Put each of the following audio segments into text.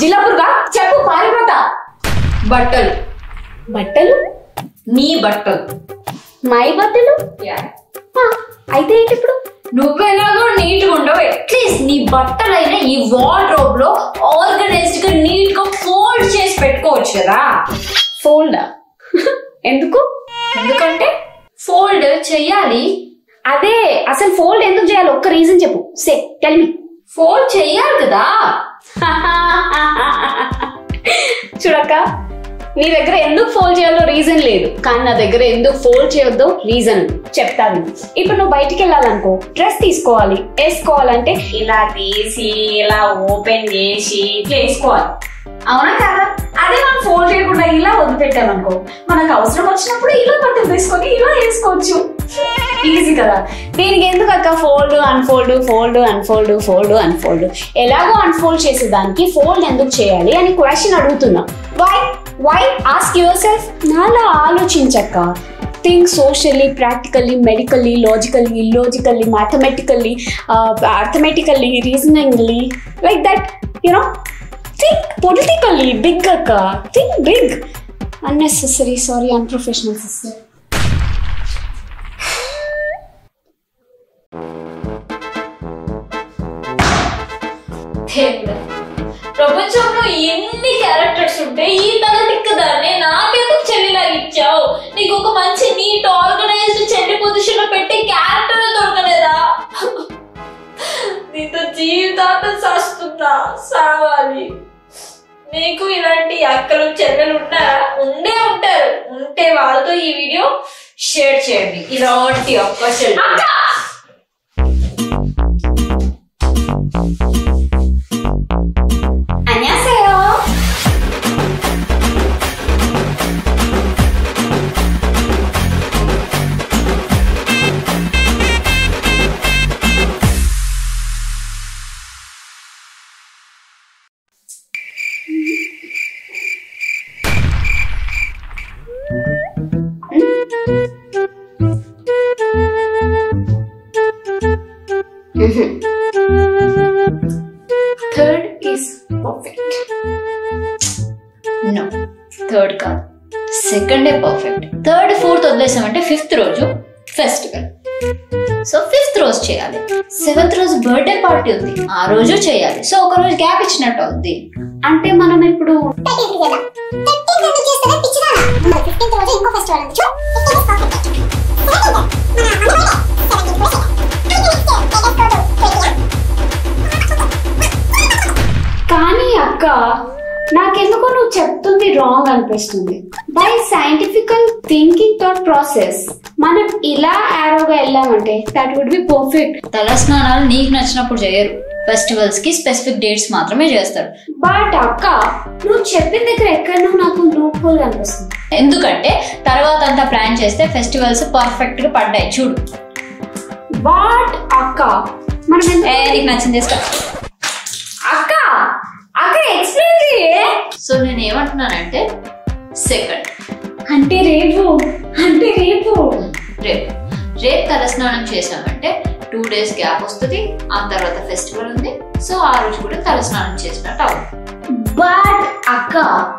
జిల్లాపురుగా చెప్పు పారిపోతా బట్టలు బట్టలు నీ బట్టలు మై బట్టలు ఆ, అయితే ఏంటి ఇప్పుడు నువ్వెలాగో నీట్ గా ఉండవు అట్లీస్ట్ నీ బట్టలైనా ఈ వార్డ్రోబ్ లో ఆర్గనైజ్డ్ గా నీట్ గా ఫోల్డ్ చేసి పెట్టుకోవచ్చు కదా ఫోల్డా ఎందుకు ఎందుకంటే ఫోల్డ్ చెయ్యాలి అదే అసలు ఫోల్డ్ ఎందుకు చేయాలి ఒక్క రీజన్ చెప్పు సే టెల్ మీ ఫోల్డ్ చెయ్యాలి కదా చూడక్క నీ దగ్గర ఎందుకు ఫోల్డ్ చేయాలో రీజన్ లేదు కానీ నా దగ్గర ఎందుకు ఫోల్డ్ చేయొద్దో రీజన్ చెప్తాను ఇప్పుడు నువ్వు బయటికి వెళ్ళాలనుకో డ్రెస్ తీసుకోవాలి వేసుకోవాలంటే ఇలా తీసి ఇలా ఓపెన్ చేసి ఇట్లా వేసుకోవాలి అవునా కదా అదే మనం ఫోల్డ్ చేయకుండా ఇలా వదిలిపెట్టామనుకో మనకు అవసరం వచ్చినప్పుడు ఇలా బట్టలు తీసుకొని ఇలా వేసుకోవచ్చు ఈజీ కదా దీనికి ఎందుకు అక్క fold unfold fold unfold fold unfold ఎలాగో అన్ఫోల్డ్ చేసేదానికి ఫోల్డ్ ఎందుకు చేయాలి అని క్వశ్చన్ అడుగుతున్నా why why ask yourself నాలా ఆలోచించక్క think socially practically medically logically illogically mathematically arithmetically reasoningly like that you know think politically big అక్క think big unnecessary sorry unprofessional sister దేవుడా ప్రపంచంలో ఎన్ని క్యారెక్టర్స్ ఉంటే ఈ తలదిక్క దాన్ని నాకెందుకు చెల్లిలాగా ఇచ్చావు నీకు ఒక మంచి నీట్ ఆర్గనైజ్డ్ చెల్లి పొజిషన్ లో పెట్టి క్యారెక్టర్ దొరకలేదా నీతో జీవితాంతం సస్తున్నా సావాలి నీకు ఇలాంటి అక్కలు చెల్లెలు ఉన్నారా ఉండే ఉంటారు ఉంటే వాళ్ళతో ఈ వీడియో షేర్ చేయండి ఇలాంటి అక్క చెల్లెలు 안녕하세요. Third is perfect. No third కాదు second day perfect third fourth వదిలేసామంటే ఫిఫ్త్ రోజు ఫెస్టివల్ సో ఫిఫ్త్ రోజు చేయాలి సెవెంత్ రోజు బర్త్డే పార్టీ ఉంది ఆ రోజు చేయాలి సో ఒక రోజు గ్యాప్ ఇచ్చినట్టు అవుద్ది అంటే మనం ఇప్పుడు కానీ అక్క నాకెందుకో నువ్వు చెప్తుంది రాంగ్ అనిపిస్తుంది by scientifical thinking thought process మనం ఇలా ఆరోగా వెళ్ళామంటే దట్ వుడ్ బి పర్ఫెక్ట్ తల స్నానాలు నీకు నచ్చినప్పుడు చేయరు ఫెస్టివల్స్ కి స్పెసిఫిక్ డేట్స్ మాత్రమే చేస్తారు బట్ అక్క నువ్వు చెప్పిన దగ్గర ఎక్కడో నాకు లూప్ హోల్ అనిపిస్తుంది ఎందుకంటే తర్వాత అంతా ప్లాన్ చేస్తే ఫెస్టివల్స్ పర్ఫెక్ట్ గా పడ్డాయి చూడు బట్ అక్క మనం ఎందుకు- ఏ నీకు నచ్చింది చేసుకో అక్క అక్క ఎక్స్ప్లెయిన్ చేయే సో నేను ఏమంటున్నానంటే సెకండ్ అంటే రేపు అంటే రేపు రేపు రేపు తలస్నానం చేసామంటే టూ డేస్ గ్యాప్ వస్తుంది ఆ తర్వాత ఫెస్టివల్ ఉంది సో ఆ రోజు కూడా తలస్నానం చేసినట్టు అవుతుంది బట్ అక్క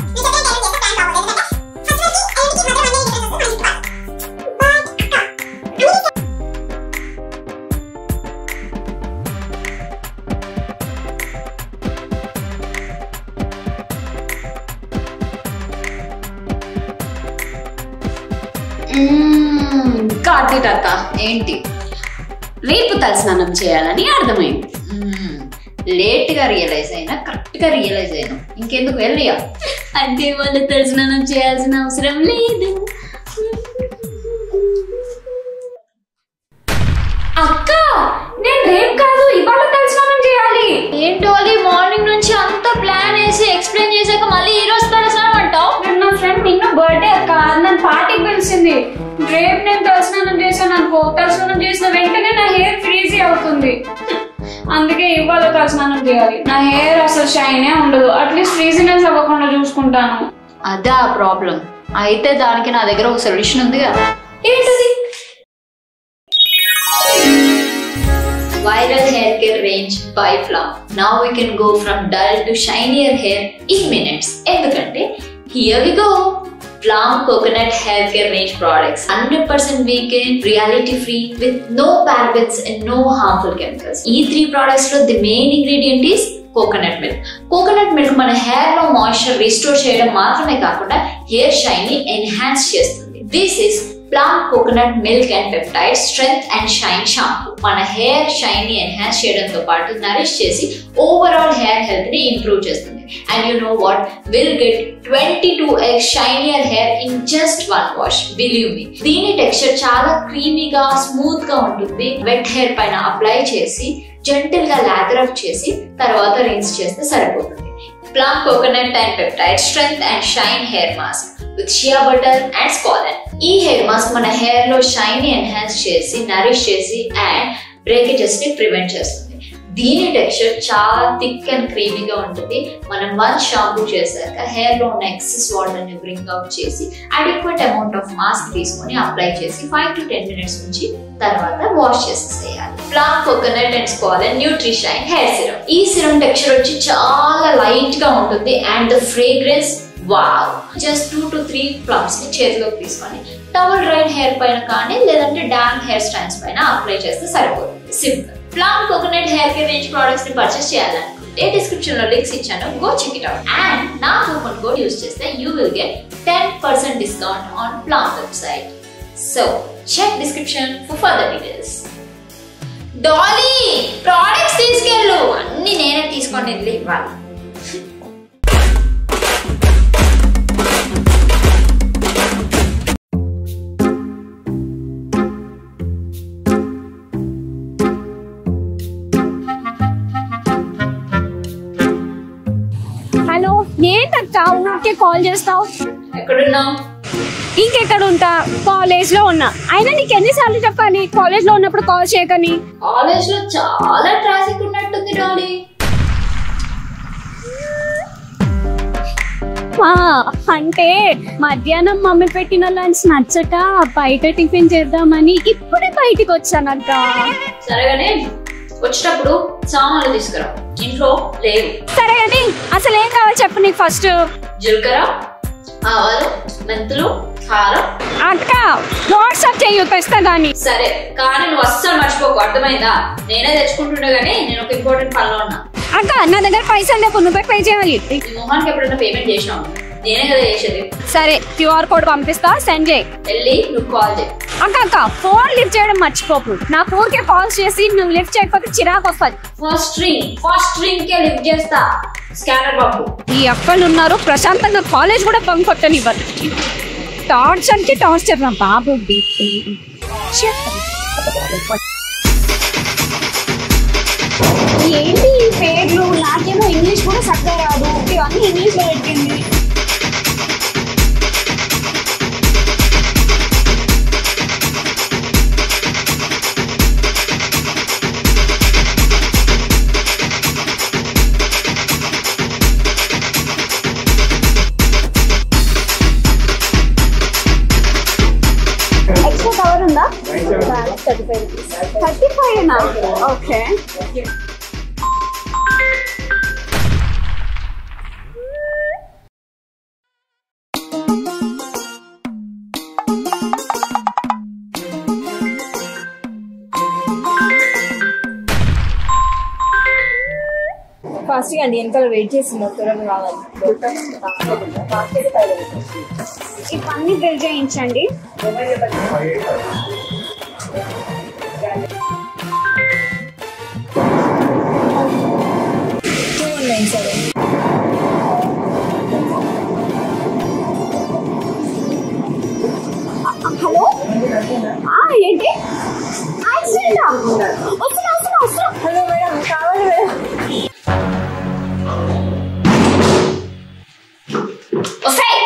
కార్తీక్ అక్క ఏంటి రేపు తలస్నానం చేయాలని అర్థమైంది లేట్ గా రియలైజ్ అయినా కరెక్ట్ గా రియలైజ్ అయినా ఇంకెందుకు వెళ్ళియా అంటే వాళ్ళు తలస్నానం చేయాల్సిన అవసరం లేదు అక్క నేను రేపు కాదు ఇవాళ తలస్నానం చేయాలి ఏంటో అది మార్నింగ్ నుంచి అంత ప్లాన్ వేసి ఎక్స్ప్లెయిన్ చేశాక మళ్ళీ ఈ రోజు తలస్నానం అంటావు నేను నా ఫ్రెండ్ నిన్న బర్త్డే అక్క అది నన్ను పార్టీకి పిలిచింది రేపు నేను తలస్నానం చేశాను అనుకో తలస్నానం చేసిన వెంటనే నా హెయిర్ ఫ్రీజీ అవుతుంది అందుకే ఇవాళ తలస్నానం చేయాలి నా హెయిర్ అసలు షైనే ఉండదు అట్లీస్ట్ ఫ్రీజినెస్ అవ్వకుండా చూసుకుంటాను అదా ప్రాబ్లం అయితే దానికి నా దగ్గర ఒక సొల్యూషన్ ఉందిగా ఏంటది viral hair care range by Plum. Now we can go from dull to shinier hair in minutes. ఎందుకంటే here we go. Plum coconut hair care range products 100% vegan, reality free with no parabens and no harmful chemicals. ఈ three products లో the main ingredient is coconut milk coconut milk మన hair లో moisture restore చేయడం మాత్రమే కాకుండా hair shine ని enhance చేస్తుంది this is Plum coconut milk and peptide strength and shine shampoo మన హెయిర్ షైన్ ని ఎన్హాన్స్ చేయడంతో పాటు నరిష్ చేసి ఓవరాల్ హెయిర్ హెల్త్ ని ఇంప్రూవ్ చేస్తుంది and you know what will get twenty two X shinier hair in just one wash believe me దీని texture చాలా క్రీమీగా స్మూత్ గా ఉంటుంది వెట్ హెయిర్ పైన అప్లై చేసి జెంటిల్ గా లాదర్ అప్ చేసి తర్వాత రిన్స్ చేస్తే సరిపోతుంది Plum coconut and peptide strength and shine hair mask with shea butter and squalane ఈ హెయిర్ మాస్క్ మన హెయిర్ లో షైన్ ని ఎన్హాన్స్ చేసి నరిష్ చేసి అండ్ బ్రేకేజెస్ ని ప్రివెంట్ చేస్తుంది దీని టెక్స్చర్ చాలా థిక్ అండ్ క్రీమీగా ఉంటుంది మనం వన్ షాంపూ చేశాక హెయిర్ లో ఉన్న ఎక్సెస్ వాటర్ ని బ్రింగ్ అవుట్ చేసి అడిక్వెట్ అమౌంట్ ఆఫ్ మాస్క్ తీసుకొని అప్లై చేసి ఫైవ్ టు టెన్ మినిట్స్ నుంచి తర్వాత వాష్ చేసేసేయాలి Plum coconut and squalane nutrishine hair serum ఈ సిరమ్ టెక్స్చర్ వచ్చి చాలా లైట్ గా ఉంటుంది and the fragrance wow just two to three pumps ని చేతిలోకి తీసుకొని టవల్ డ్రైన్ హెయిర్ పైన కానీ లేదంటే డామ్ హెయిర్ స్టైల్స్ పైన అప్లై చేస్తే సరిపోతుంది simple Plum coconut hair care range products ని పర్చేస్ చేయాలనుకుంటే డిస్క్రిప్షన్ లో లింక్స్ ఇచ్చాను go check it out and నా కూపన్ కోడ్ యూస్ చేస్తే you will get ten percent discount on Plum website so check description for further details Dolly products తీసుకెళ్ళు అన్ని నేనే తీసుకొని వెళ్ళి ఇవ్వాలి హలో ఏంటక్క ఊరికే కాల్ చేస్తావు ఎక్కడున్నావు ఇంకెక్కడ ఉంటా కాలేజ్ లో ఉన్నా అయినా నీకు ఎన్నిసార్లు చెప్పాలి కాలేజ్ లో ఉన్నప్పుడు కాల్ చేయకని కాలేజ్ లో చాలా ట్రాఫిక్ ఉన్నట్టుంది డాలీ ఆ, అంటే మధ్యాహ్నం మమ్మీ పెట్టిన లంచ్ నచ్చక బయట టిఫిన్ చేద్దామని ఇప్పుడే బయటికి వచ్చానక్క సరేగానే వచ్చేటప్పుడు సామాన్లు తీసుకురా ఇంట్లో లేవు సరే కానీ అసలు ఏం కావాలి చెప్పు నీకు ఫస్ట్ జీలకర్ర ఆవాలు మెంతులు కారం అక్క వాట్సాప్ చెయ్యి తెస్తా గాని సరే కానీ నువ్వు అస్సలు మర్చిపోకు అర్థమైందా నేనే తెచ్చుకుంటుండే గానీ నేను ఒక ఇంపార్టెంట్ పనిలో ఉన్నా అక్క నా దగ్గర పైసలు లేవు నువ్వే పే చేయాలి ఈ మొహానికి ఎప్పుడైనా పేమెంట్ చేసినావు నేనే కదా చేసేది సరే క్యూఆర్ కోడ్ పంపిస్తా సెండ్ చేయి వెళ్ళి నువ్వు కాల్ చేయి అక్క అక్క ఫోన్ లిఫ్ట్ చేయడం మర్చిపోకు నా ఊరికే కాల్ చేసి నువ్వు లిఫ్ట్ చేయకపోతే చిరాకు వస్తుంది ఫస్ట్ రింగ్ ఫస్ట్ రింగ్ కే లిఫ్ట్ చేస్తా స్కానర్ బాబు ఈ అక్కలు ఉన్నారు ప్రశాంతంగా కాలేజ్ కూడా పంకొట్టనివ్వరు టార్చర్ కి టార్చర్ నా బాబు ఏంటి ఈ పేర్లు నాకేమో ఇంగ్లీష్ కూడా చక్కగా రాదు ఇవన్నీ ఇంగ్లీష్ లో పెట్టింది ఎక్స్ట్రా కవర్ ఉందా థర్టీ ఫైవ్ ఓకే ఫాస్ట్ గా అండి వెనకాల వెయిట్ చేస్తున్నారు త్వరగా రావాలి ఇవన్నీ బిల్ చేయించండి two one nine seven hello ఆ, ఏంటి యాక్సిడెంటా వస్తున్నా వస్తున్నా వస్తున్నా హలో మేడం కావాలి మేడం వస్తాయి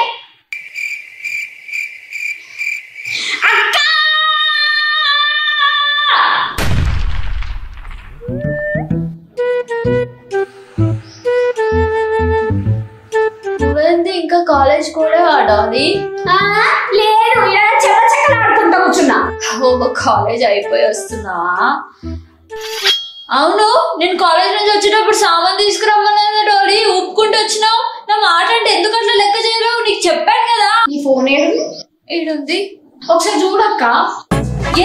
నువ్వేంది ఇంకా కాలేజ్ కూడా ఆడాలి ఆ, లేదు ఇలా చెక్క చెక్కలు ఆడుకుంటా కూర్చున్నా ఓ కాలేజ్ అయిపోయి వస్తున్నావా అవును నేను కాలేజ్ నుంచి వచ్చేటప్పుడు సామాన్ తీసుకురమ్మన్నా డోలీ ఊపుకుంటూ వచ్చినావు నా మాట అంటే ఎందుకు అట్లా లెక్క చేయలేవు నీకు చెప్పాను కదా నీ ఫోన్ ఏడు ఈడుంది ఒకసారి చూడక్క ఏ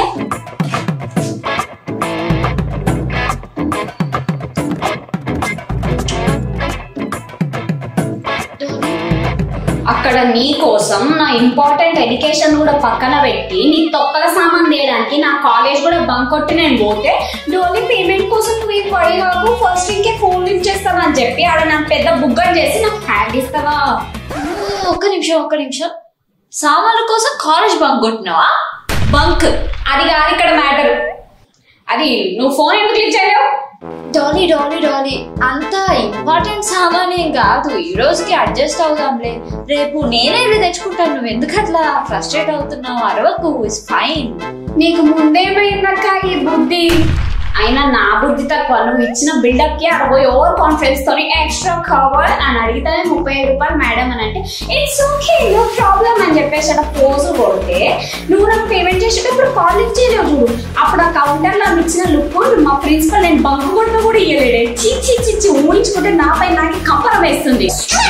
అక్కడ నీ కోసం నా ఇంపార్టెంట్ ఎడ్యుకేషన్ కూడా పక్కన పెట్టి నీ తొక్కల సామాన్ తీయడానికి నా కాలేజ్ కూడా బంక్ కొట్టి నేను పోతే డోలీ పేమెంట్ కోసం నువ్వు ఈ పడి కాకు ఫస్ట్ ఇంకే ఫోన్ లిఫ్ట్ చేస్తావని చెప్పి ఆడ నాకు పెద్ద బుగ్గలు చేసి నాకు హ్యాక్ ఇస్తావా ఆ, ఒక్క నిమిషం ఒక్క నిమిషం సామాన్ల కోసం కాలేజ్ బంక్ కొట్టినావా బంక్ అది కాదు ఇక్కడ మ్యాటర్ అది నువ్వు ఫోన్ ఎందుకు క్లిక్ చేయలేవు డాలీ డాలీ డాలీ అంత ఇంపార్టెంట్ సామాన్ ఏం కాదు ఈ రోజుకి అడ్జస్ట్ అవుదాంలే రేపు నేనే వెళ్ళి తెచ్చుకుంటాను నువ్వు ఎందుకు అట్లా ఫ్రస్ట్రేట్ అవుతున్నావు అరవకు ఇస్ ఫైన్ నీకు ముందేమైందక్క ఈ బుద్ధి అయినా నా బుద్ధి తక్కువ నువ్వు ఇచ్చిన బిల్డప్ కి అరవై ఓవర్ కాన్ఫిడెన్స్ తోని ఎక్స్ట్రా కవర్ అని అడిగితే ముప్పై ఐదు రూపాయలు మేడం అని అంటే ఇట్స్ ఓకే నో ప్రాబ్లం అని చెప్పేసి అలా పోజు కొడితే నువ్వు నాకు పేమెంట్ చేసేటప్పుడు కాల్ లిఫ్ట్ చేయలేవు చూడు అప్పుడు ఆ కౌంటర్ లో ఇచ్చిన లుక్ మా ప్రిన్సిపల్ నేను బంక్ కొట్టిన కూడా ఇయ్యలేడే చి చి చి చి ఊహించుకుంటే నాపై నాకు కంపరం వేస్తుంది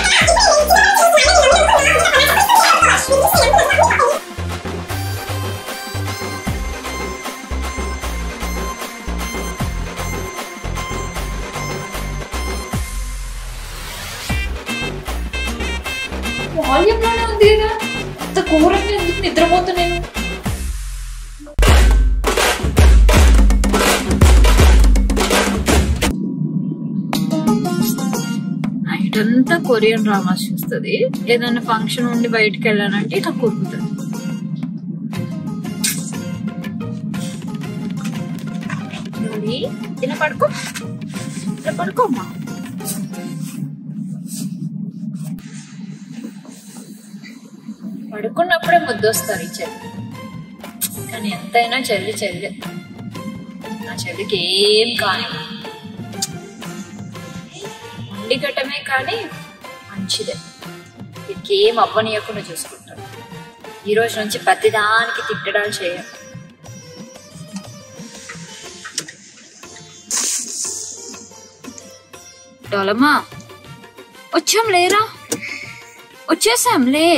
వాల్యూమ్ లోనే ఉంది కదా అంత ఘోరంగా ఎందుకు నిద్రపోతా నేను నైట్ అంతా కొరియన్ డ్రామాస్ చూస్తుంది ఏదైనా ఫంక్షన్ ఉండి బయటికి వెళ్ళానంటే ఇట్లా కొరుకుతుంది డోలీ, ఇలా పడుకో ఇలా పడుకోమ్మా పడుకున్నప్పుడే ముద్దొస్తారు ఈ చెల్లి కానీ ఎంతైనా చెల్లి చెల్లి నా చెల్లికి ఏం కానీ ఉండి గట్టమే కానీ మంచిదే ఇంకేం అవ్వనీయకుండా చూసుకుంటాను ఈ రోజు నుంచి ప్రతిదానికి తిట్టడాలు చేయం డోలమ్మా వచ్చాం లేరా వచ్చేసాం లే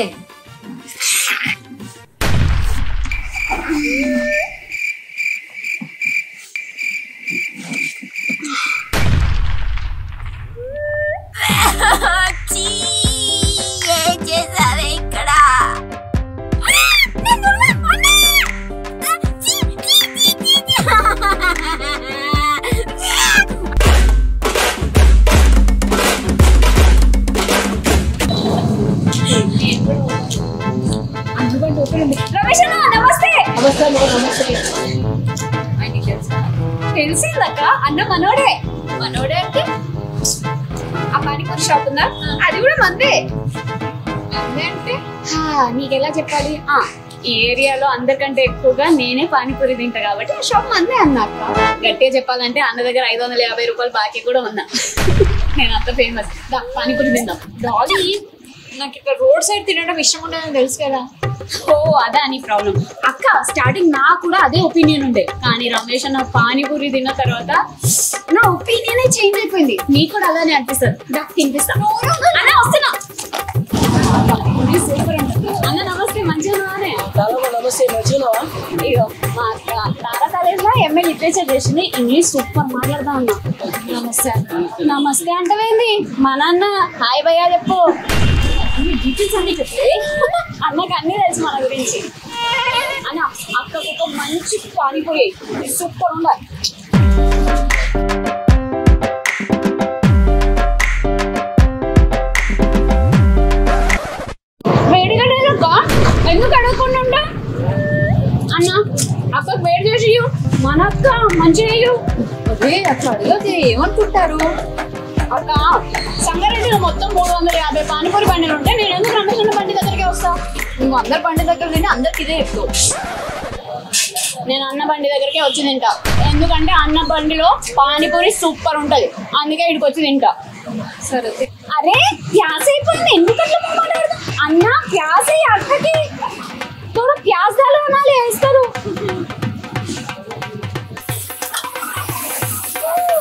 రమేష్ అన్న నమస్తే ఆయనకి తెలుసా తెలిసిందక్క అన్న మనోడే మనోడే అంటే ఆ పానీపూరి షాప్ ఉందా అది కూడా మందే మందే అంటే హా, నీకెలా చెప్పాలి ఆ ఈ ఏరియాలో అందరికంటే ఎక్కువగా నేనే పానీపూరి తింటా కాబట్టి ఆ షాప్ మందే అన్నాక గట్టిగా చెప్పాలంటే అన్న దగ్గర ఐదు వందల యాభై రూపాయలు బాకీ కూడా ఉన్నా నేను అంత ఫేమస్ దా పానీపూరి తిందాం డాలీ నాకు ఇక్కడ రోడ్ సైడ్ తినడం ఇష్టం ఉండదని తెలుసు కదా ఓ అదా నీ ప్రాబ్లం అక్క స్టార్టింగ్ నా కూడా అదే ఒపీనియన్ ఉండే కానీ రమేష్ అన్న పానీపూరి తిన్న తర్వాత నా ఒపీనియన్ చేంజ్ అయిపోయింది నీకు కూడా అలానే అనిపిస్తుంది దా తినిపిస్తా అన్న వస్తున్నా పానీపూరి సూపర్ ఉంటుంది అన్న నమస్తే మంచిగా దాదాపు నమస్తే మంచిగున్నావా అయ్యో మా అక్క తారా కాలేజ్ లో ఎంఏ లిటరేచర్ చేసింది ఇంగ్లీష్ సూపర్ మాట్లాడదా అన్న నమస్తే నమస్తే అంటవేంది మా నాన్న హాయ్ భయ్యా చెప్పు అన్ని డీటెయిల్స్ అన్ని చెప్పి అన్నకు అన్ని తెలుసు మన గురించి అన్న అక్కకు ఒక మంచి పానీపూరి సూపర్ ఉండాలి వేడిగా లేదక్క ఎందుకు అడగకుండా ఉంటా అన్న అక్కకు వేడి చేసి ఇయ్యు. మన అక్క మంచిగా ఇయ్యు. అదే అట్లా అడిగితే ఏమనుకుంటారు అక్క సంగారెడ్డిలో మొత్తం మూడు వందల యాభై పానీపూరి బండిలు ఉంటే నేను ఎందుకు రమేష్ అన్న బండి దగ్గరికి వస్తా నువ్వు అందరి బండి దగ్గర తిని అందరికి ఇదే చెప్తావు నేను అన్న బండి దగ్గరికి వచ్చి తింటా ఎందుకంటే అన్న బండిలో పానీపూరి సూపర్ ఉంటది అందుకే ఇక్కడికి వచ్చి తింటా సరే అరే ప్యాస్ అయిపోయింది ఎందుకు అట్లా మాట్లాడదు అన్న ప్యాస్ అయ్యి అక్కకి తోడు ప్యాస్ దాలో ఉనాలి వేస్తారు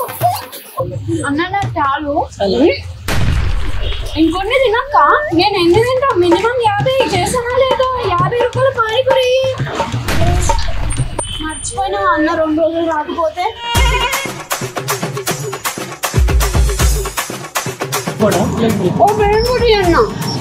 అన్న నాకు చాలు చాలా. ఇంకొన్ని తినక్క నేను ఎన్ని తింటా మినిమం యాభై చేసానా లేదా యాభై రూపాయలు పానీపూరి మర్చిపోయినా అన్న రెండు రోజులు రాకపోతే కూడా లేదు. ఓ పానీపూరి అన్న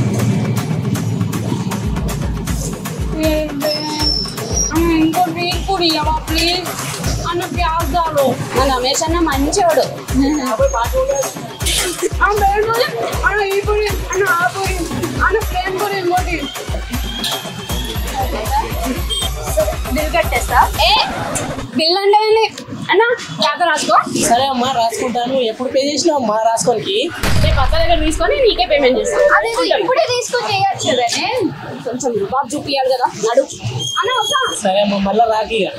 ఇంకో పానీపూరి ఇవ్వవా ప్లీజ్ అన్న ప్యాజ్ దాలో మన రమేష్ అన్న మంచివాడు అబ్బాయి పాట కూడా ఆ పానీపూరి అన్న ఈ పూరి అన్న ఆ పూరి అన్న ప్లేన్ పూరి ఇంకోటి బిల్ కట్టేస్తా ఏ బిల్ అంటే ఏంది? అన్న జాగ్రత్త రాసుకో సరే అమ్మా రాసుకుంటాను ఎప్పుడు పే చేసినావు అమ్మా రాసుకోనికి రేపు అత్త దగ్గర తీసుకొని నీకే పేమెంట్ చేస్తాను అదే ఇప్పుడే తీసుకొని చేయొచ్చు కదనే కొంచెం బాగా చూపియాలి కదా నడు అన్న వస్తా సరే అమ్మా మళ్ళీ రాకి ఇక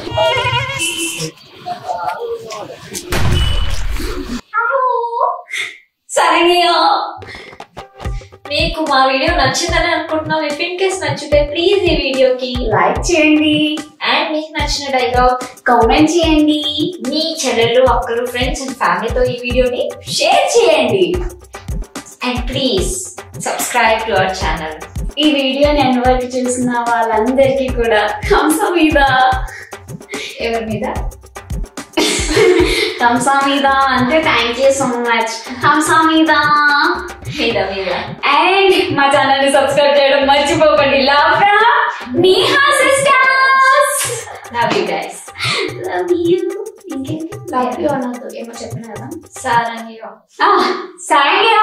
సరేనయ్యా మీకు మా వీడియో నచ్చిందని అనుకుంటున్నాం ఇఫ్ ఇన్ కేస్ నచ్చితే ప్లీజ్ ఈ వీడియోకి లైక్ చేయండి అండ్ మీకు నచ్చిన డైలాగ్ కామెంట్ చేయండి మీ చెల్లెళ్ళు అక్కలు ఫ్రెండ్స్ అండ్ ఫ్యామిలీతో ఈ వీడియోని షేర్ చేయండి and please subscribe to our channel ఈ వీడియోని ఎండ్ వరకు చూసిన వాళ్ళందరికీ కూడా కంస మీద ఎవరి మీద కంస మీద అంటే thank you so much Kamsa మీద మీద మీద అండ్ మా ఛానల్ ని సబ్స్క్రైబ్ చేయడం మర్చిపోకండి లాఫ్రా Neha sisters love you guys love you ఇంకేంటి లవ్ యూ అన్నది ఏమో చెప్పిన కదా సారంగియో సాంగ్యో